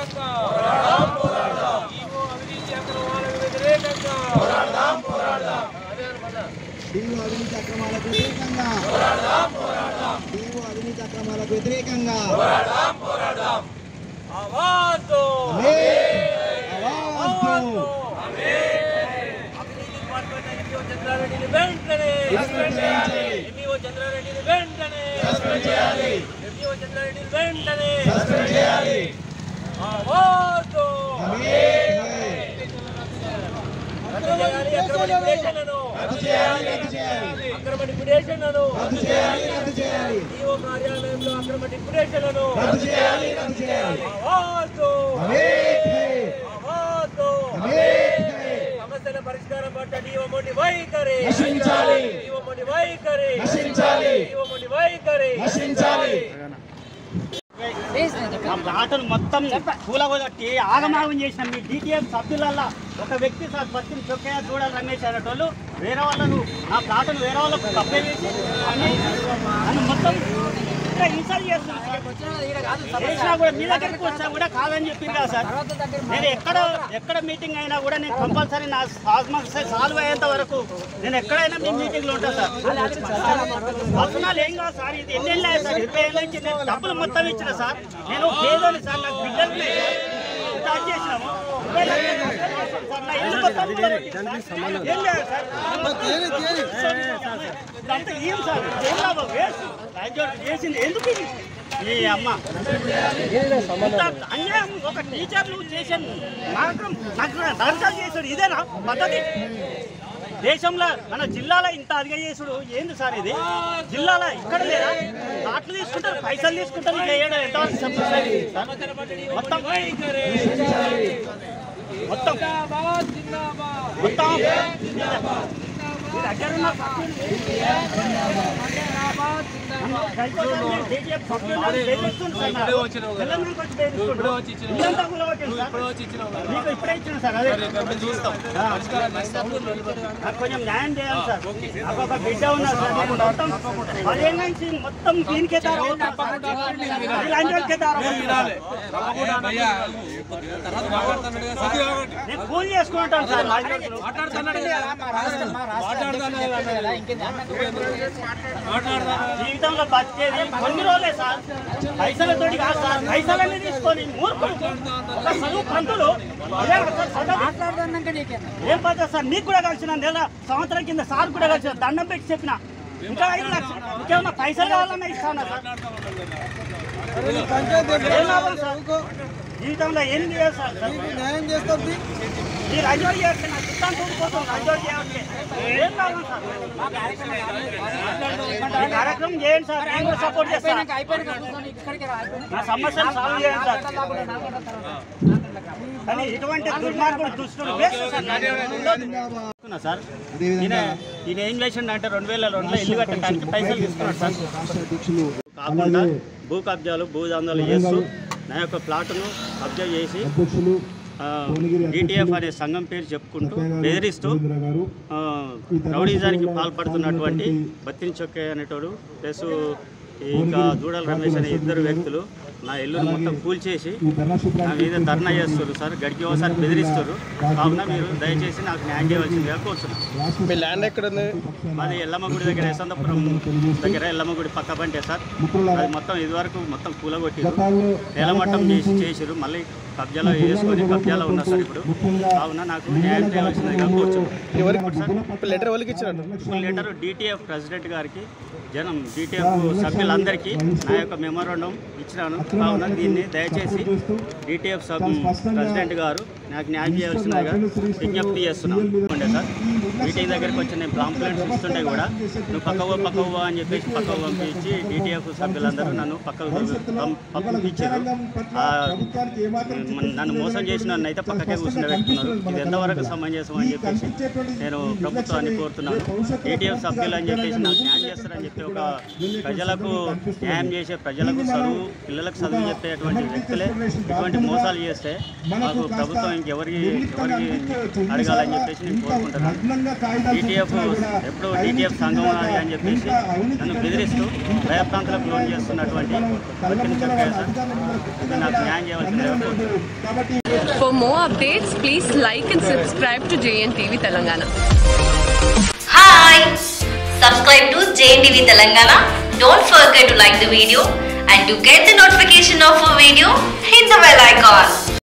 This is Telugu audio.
వ్యతిరేకంగా ఈవో అవినీతి అక్రమాలకు వ్యతిరేకంగా డీఓ అవినీతి అక్రమాలకు వ్యతిరేకంగా డీఓ అవినీతి అక్రమాలకు వ్యతిరేకంగా ఆవాజ్ దో. అవాజ్ దో. అవినీతి డిపార్ట్మెంట్ ఎంఈఓ చంద్రారెడ్డిని వెంటనే ఎంఈఓ చంద్రారెడ్డిని వెంటనే ఎంఈఓ చంద్రారెడ్డిని వెంటనే ఆవాజ్ దో. రద్దు చేయాలి అక్రమ డిప్యుటేషన్లను. రద్దు చేయాలి రద్దు చేయాలి అక్రమ డిప్యుటేషన్లను. రద్దు చేయాలి రద్దు చేయాలి ఈవో కార్యాలయంలో అక్రమ డిప్యుటేషన్లను. రద్దు చేయాలి రద్దు చేయాలి ఆవాజ్ దో. అమేక్ హై ఆవాజ్ దో. అమేక్ హై సమస్యల పరిష్కారం పట్ల డిఓమోని వైఖరి నశించాలి. డిఓమోని వైఖరి నశించాలి. డిఓమోని వైఖరి నశించాలి ఆ ప్లాటును మొత్తం కూలగొట్టి ఆగమాగం చేసిన మీ డిటిఎఫ్ సభ్యులల్లా ఒక వ్యక్తి సార్ పత్తిని చొక్కయ్య చూడాలి రమేష్ అనేటోళ్ళు వేరే వాళ్ళను నా ప్లాటును వేరే వాళ్ళకు కప్పే వేసి అన్ని అని మొత్తం ఇక్కడ ఇన్సల్ట్ చేస్తున్నారు సార్. చేసినా కూడా మీ దగ్గరికి వచ్చినా కూడా కాదని చెప్పింది కదా సార్ నేను ఎక్కడ ఎక్కడ మీటింగ్ అయినా కూడా నేను కంపల్సరీ నా సమస్య సాల్వ్ అయ్యేంత వరకు నేను ఎక్కడైనా మీ మీటింగ్లో ఉంటాను సార్ వసనాలు ఏం కాదు సార్ ఇది ఎన్ని ఏళ్ళు అయ్యాయి సార్ ఇరవై ఏళ్ళ నుంచి నేను డబ్బులు మొత్తం ఇచ్చిన సార్ నేను పేదోని సార్ నాకు బిడ్డలు లేరు. స్టార్ట్ చేసినాము ఇరవై లక్షలు చేశాను సార్. నా ఇల్లు మొత్తం కూడా కొట్టింది సార్. ఏం లేదు సార్ ఇదంతా ఏం సార్ ఏం లాభం వేస్ట్ రాజ్యోడు చేసింది ఎందుకు ఇది ఈ అమ్మ ఇంత అన్యాయం ఒక టీచర్లు చేసాను నాకు నాకు నరకాలు చేసాడు ఇదేనా పద్ధతి దేశంలో మన జిల్లాలో ఇంత అదిగా చేసుడు ఏంది సార్ ఇది జిల్లాలో ఇక్కడ లేదా అట్లు తీసుకుంటారు పైసలు తీసుకుంటారు ఇక ఏడు ఎంతవరకు సంపాదిస్తారు సార్? మొత్తం మొత్తం జిందాబాద్ జిందాబాద్ మొత్తం మీ దగ్గర ఉన్న ఇప్పుడే ఇచ్చిన సార్ అదే నాకు కొంచెం న్యాయం చేయాలి సార్ నాకు ఒక బిడ్డ ఉన్నారు సార్ నేను మొత్తం పదిహేను నుంచి మొత్తం దీనికే దారం ఇలాంటి వాళ్ళకే దారం నేను కూలి చేసుకుంటాను సార్ జీవితంలో బతికేది కొన్ని రోజులే సార్ పైసలతోటి కాదు సార్ పైసలన్నీ తీసుకొని మూర్ఖుడు ఒక చదువు పంతులు ఇదే కదా సార్ పద్ధతి? ఏం పద్ధతి సార్ నీకు కూడా కలిసిన నెల సంవత్సరం కింద సార్ కూడా కలిసిన దండం పెట్టి చెప్పిన ఇంకా ఐదు లక్షలు ఇంకేమన్నా పైసలు కావాలన్నా ఇస్తానా సార్ ఏం లాభం సార్ జీవితంలో ఏం చేయాలి సార్ న్యాయం చేస్తుంది ఈ రంజోడి చేస్తే నా చిత్తాన్ని తోడిపోతుంది రంజోడి చేయాలంటే ఏం లాభం సార్ ఈ కార్యక్రమం చేయండి సార్ నేను కూడా సపోర్ట్ చేస్తాను నా సమస్యను సాల్వ్ చేయండి సార్ కానీ ఇటువంటి దుర్మార్గుడు దుష్టుడు వేస్ట్ సార్ చెప్తున్నా సార్ ఈయన ఈయన ఏం చేసిండు అంటే రెండు వేల రెండులో ఇల్లు కట్టడానికి పైసలు తీసుకున్నాడు సార్ రాష్ట్ర అధ్యక్షులు కాకుండా భూ కబ్జాలు భూ దందాలు చేస్తూ నా యొక్క ప్లాట్ను కబ్జా చేసి అధ్యక్షులు డిటిఎఫ్ అనే సంఘం పేరు చెప్పుకుంటూ బెదిరిస్తూ రవీంద్ర గారు ఆ, రౌడీజానికి పాల్పడుతున్నటువంటి బత్తిని చొక్కే అనేటోడు ప్లస్ ఇంకా దూడల రమేష్ అనే ఇద్దరు వ్యక్తులు నా ఇల్లును మొత్తం కూల్చేసి ఈ ధర్నా నా మీద ధర్నా చేస్తారు సార్ గడికి ఒకసారి బెదిరిస్తారు కావున మీరు దయచేసి నాకు న్యాయం చేయవలసిందిగా కోరుతున్నాను మీ ల్యాండ్ ఎక్కడ ఉంది మాది ఎల్లమ్మ గుడి దగ్గర యశవంతపురం దగ్గర ఎల్లమ్మ గుడి పక్క పంటే సార్ అది మొత్తం ఇదివరకు మొత్తం కూలగొట్టి నేలమట్టం చేసి చేసిరు మళ్ళీ కబ్జాలో వేసుకొని కబ్జాలో ఉన్నా సార్ ఇప్పుడు కావున నాకు న్యాయం చేయవలసిందిగా కోరుతున్నాను ఎవరికి లెటర్ ఎవరికి ఇచ్చారు లెటర్ డిటిఎఫ్ ప్రెసిడెంట్ గారికి జనం డిటిఎఫ్ సభ్యులందరికీ నా యొక్క మెమోరాండం ఇచ్చినాను కావున దీన్ని దయచేసి డిటిఎఫ్ సబ్ ప్రెసిడెంట్ గారు నాకు న్యాయం చేయవలసిందిగా విజ్ఞప్తి చేస్తున్నాను ఉండే సార్ మీటింగ్ దగ్గరికి వచ్చి నేను కాంప్లైంట్స్ ఇస్తుంటే కూడా నువ్వు పక్కవో పక్కవో అని చెప్పేసి పక్కకు పంపించి డిటిఎఫ్ సభ్యులందరూ నన్ను పక్కకు పం- పంపించారు ఆ, నన్ను మోసం చేసిన నన్ను అయితే పక్కకే కూర్చుండబెట్టుకున్నారు ఇది ఎంతవరకు సమంజసం అని చెప్పేసి నేను ప్రభుత్వాన్ని కోరుతున్నాను ఏటీఎఫ్ సభ్యులు అని చెప్పేసి నాకు న్యాయం చేస్తారని చెప్పి ఒక ప్రజలకు న్యాయం చేసే ప్రజలకు చదువు పిల్లలకు చదువు చెప్పేటువంటి వ్యక్తులే ఇటువంటి మోసాలు చేస్తే మాకు ప్రభుత్వం ఇంకెవరికి ఎవరికి అడగాలని చెప్పేసి నేను కోరుకుంటున్నాను డిటిఎఫ్ ఎప్పుడు డిటిఎఫ్ సంఘం అది అని చెప్పేసి నన్ను బెదిరిస్తూ భయప్రాంతాలకు లోన్ చేస్తున్నటువంటి వ్యక్తిని చెప్పారు సార్ నాకు న్యాయం చేయవలసింది For more updates, please like and subscribe to JNTV Telangana. Hi! Subscribe to JNTV Telangana. Don't forget to like the video and to get the notification of a video, hit the bell icon.